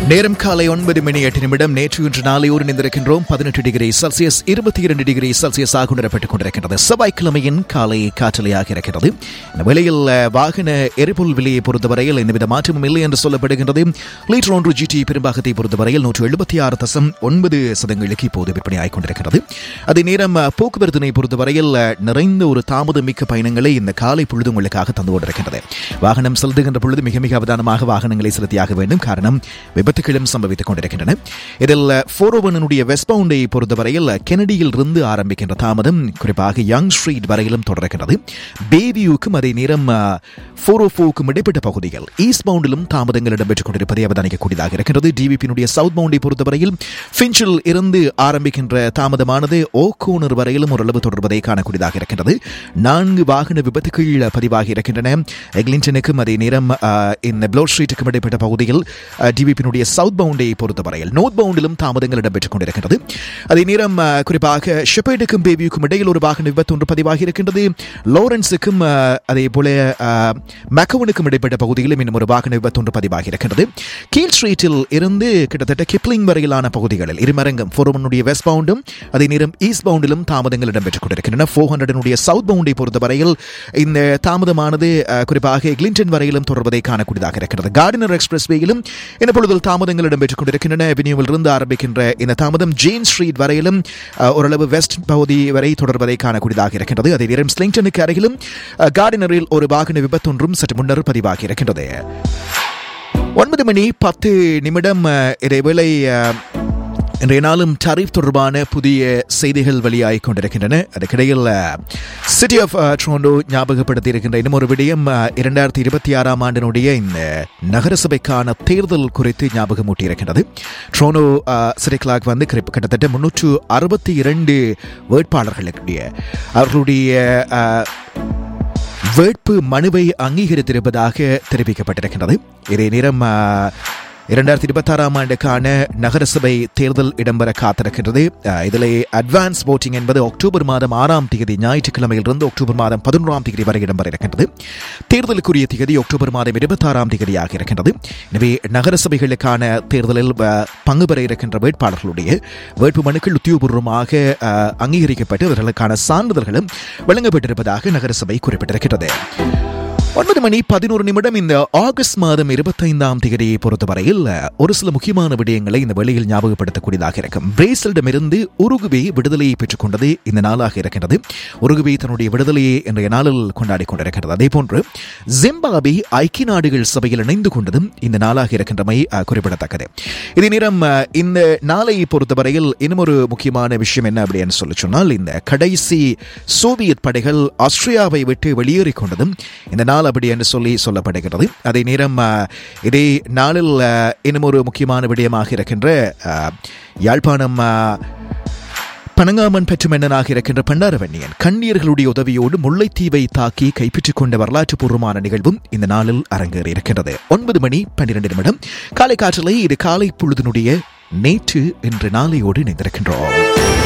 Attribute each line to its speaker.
Speaker 1: நேரம் காலை ஒன்பது மணி எட்டு நிமிடம் நேற்று இன்று நாளையோடு நின்றிருக்கின்றோம் பதினெட்டு டிகிரி செல்சியஸ் இருபத்தி இரண்டு டிகிரி செல்சியஸ் ஆக உணரப்பட்டுக் கொண்டிருக்கின்றது செவ்வாய்க்கிழமையின் காலை காற்றலையாக இருக்கிறது இந்த விலையில் அஹ், வாகன எரிபொருள் விலையை பொறுத்தவரையில் எந்தவித மாற்றமும் இல்லை என்று சொல்லப்படுகின்றது லீட்டர் ஒன்று ஜிடி பெரும்பாகத்தை பொறுத்தவரையில் நூற்று எழுபத்தி ஆறு தசம் ஒன்பது சதங்களுக்கு இப்போது விற்பனையாகிக் கொண்டிருக்கிறது அதே நேரம் அஹ், போக்குவரத்தினை பொறுத்தவரையில் அஹ், நிறைந்த ஒரு தாமதம் மிக்க பயணங்களை இந்த காலை பொழுது உங்களுக்காக தந்து கொண்டிருக்கின்றது வாகனம் செலுத்துகின்ற பொழுது மிக மிக அவதானமாக வாகனங்களை செலுத்தியாக வேண்டும் காரணம் விபத்துகளும் சம்பவித்துக் கொண்டிருக்கின்றன இதில் போரோவனுடைய வெஸ்ட் பவுண்டை பொறுத்தவரையில் கெனடியில் இருந்து ஆரம்பிக்கின்ற தாமதம் குறிப்பாக யங் ஸ்ட்ரீட் வரையிலும் தொடர்கின்றது பேவியூக்கும் அதே நேரம் ஃபோரோஃபோவுக்கும் இடைப்பட்ட பகுதிகள் ஈஸ்ட் பவுண்டிலும் தாமதங்கள் இடம்பெற்றுக் கொண்டிருப்பதை அவதானிக்கக்கூடியதாக இருக்கிறது டிவிபியினுடைய சவுத் பவுண்டை பொறுத்தவரையில் ஃபின்ச்சில் இருந்து ஆரம்பிக்கின்ற தாமதமானது ஓகோனர் வரையிலும் ஓரளவு தொடர்வதை காணக்கூடியதாக இருக்கின்றது நான்கு வாகன விபத்துகள் பதிவாகி இருக்கின்றன எக்லிண்டனுக்கும் அதே நேரம் அஹ், இந்த ப்ளோ ஸ்ட்ரீட்டுக்கும் இடைப்பட்ட பகுதியில் டிவிபியினுடைய சவுத் பவுண்டை பொறுத்தவரையில் நோர்த் பவுண்டிலும் தாமதங்கள் இடம்பெற்றுக் கொண்டிருக்கின்றது அதே நேரம் அஹ், குறிப்பாக ஷெப்பேர்டுக்கும் பேபியுக்கும் இடையில் ஒரு வாகன விபத்து ஒன்று பதிவாகி இருக்கின்றது லாரன்ஸுக்கும் அஹ், அதே போல அஹ், மெக்கவனுக்கும் இடைப்பட்ட பகுதியிலும் இன்னும் ஒரு வாகன விபத்து ஒன்று பதிவாகி இருக்கின்றது கீழ் ஸ்ட்ரீட்டில் இருந்து கிட்டத்தட்ட கிப்ளிங் வரையிலான பகுதிகளில் இருமரங்கம் ஃபோரமனுடைய வெஸ்ட் பவுண்டும் அதே நேரம் ஈஸ்ட் பவுண்டிலும் தாமதங்கள் இடம்பெற்றுக் கொண்டிருக்கின்றன ஃபோர் ஹண்ட்ரனுடைய சவுத் பவுண்டை பொறுத்தவரையில் இந்த தாமதமானது அஹ், குறிப்பாக கிளின்டன் வரையிலும் தொடர்வதை காணக்கூடியதாக இருக்கிறது கார்டினர் எக்ஸ்பிரஸ் வேயிலும் இந்த பொழுதில் தாமதங்கள் இடம்பெற்றுக் கொண்டிருக்கின்றன அவென்யூவில் இருந்து ஆரம்பிக்கின்ற இந்த தாமதம் ஜெயின் ஸ்ட்ரீட் வரையிலும் அஹ், ஓரளவு வெஸ்ட் பகுதி வரை தொடர்வதை காணக்கூடியதாக இருக்கின்றது அதே நேரம் ஸ்லிங்டனுக்கு அருகிலும் அஹ், கார்டினரில் ஒரு வாகன விபத்தொன்றும் சற்று முன்னர் பதிவாகி இருக்கின்றது ஒன்பது மணி பத்து நிமிடம் அஹ், இதேவேளை அஹ், இன்றைய நாளும் டரிஃப் தொடர்பான புதிய செய்திகள் வெளியாகிக் கொண்டிருக்கின்றன அதுக்கிடையில் சிட்டி ஆஃப் ட்ரோண்டோ ஞாபகப்படுத்தி இருக்கின்ற இன்னும் ஒரு விடயம் அஹ், இரண்டாயிரத்தி இருபத்தி ஆறாம் ஆண்டினுடைய இந்த நகரசபைக்கான தேர்தல் குறித்து ஞாபகமூட்டி இருக்கின்றது ட்ரோனோ சிட்டி கிளாக் வந்து கிட்ட- கிட்டத்தட்ட முன்னூற்று அறுபத்தி இரண்டு வேட்பாளர்களுடைய அவர்களுடைய அஹ், வேட்பு மனுவை அங்கீகரித்திருப்பதாக தெரிவிக்கப்பட்டிருக்கின்றது இதே நேரம் ஆ, இரண்டாயிரத்தி இருபத்தாறாம் ஆண்டுக்கான நகரசபை தேர்தல் இடம்பெற காத்திருக்கின்றது ஆ, இதில் அட்வான்ஸ் voting என்பது அக்டோபர் மாதம் ஆறாம் தேதி ஞாயிற்றுக்கிழமையிலிருந்து அக்டோபர் மாதம் பதினொன்றாம் தேதி வரை இடம்பெற இருக்கின்றது தேர்தலுக்குரிய தேதி அக்டோபர் மாதம் இருபத்தாறாம் தேதியாக இருக்கின்றது எனவே நகரசபைகளுக்கான தேர்தலில் ஆ, பங்கு பெற இருக்கின்ற வேட்பாளர்களுடைய வேட்பு மனுக்கள் உத்தியோகபூர்வமாக ஆ, அங்கீகரிக்கப்பட்டு அவர்களுக்கான சான்றிதழ்களும் வழங்கப்பட்டிருப்பதாக நகரசபை குறிப்பிட்டிருக்கிறது ஒன்பது மணி பதினோரு நிமிடம் இந்த ஆகஸ்ட் மாதம் இருபத்தைந்தாம் தேதியை பொறுத்தவரையில் ஒரு சில முக்கியமான விடயங்களை இந்த வேளையில் ஞாபகப்படுத்தக்கூடியதாக இருக்கும் பிரேசிலிடமிருந்து உருகுவே விடுதலையை பெற்றுக் கொண்டது இந்த நாளாக இருக்கின்றது உருகுவே தன்னுடைய விடுதலையை இன்றைய நாளில் கொண்டாடி கொண்டிருக்கிறது அதே போன்று ஜிம்பாபே ஐக்கிய நாடுகள் சபையில் இணைந்து கொண்டதும் இந்த நாளாக இருக்கின்றமை அஹ், குறிப்பிடத்தக்கது இதே நேரம் அஹ், இந்த நாளை பொறுத்தவரையில் இன்னும் ஒரு முக்கியமான விஷயம் என்ன அப்படின்னு சொல்லி சொன்னால் இந்த கடைசி சோவியத் படைகள் ஆஸ்திரியாவை விட்டு வெளியேறிக் கொண்டதும் இந்த நாள் அப்படி என்று சொல்லி சொல்லப்படுகிறது அதே நேரம் அஹ், இதே நாளில் அஹ், இன்னும் ஒரு முக்கியமான விடயமாக இருக்கின்ற அஹ், யாழ்ப்பாணம் அஹ், பனங்காமன் பெற்ற மன்னனாக இருக்கின்ற பண்டாரவன்னியன் கண்ணீர்களுடைய உதவியோடு முல்லைத்தீவை தாக்கி கைப்பற்றிக் கொண்ட வரலாற்று பூர்வமான நிகழ்வும் இந்த நாளில் அரங்கேறி இருக்கின்றது ஒன்பது மணி பன்னிரண்டு நிமிடம் காலை காற்றலை இது காலை பொழுதினுடைய நேற்று என்ற நாளையோடு இணைந்திருக்கின்றோம்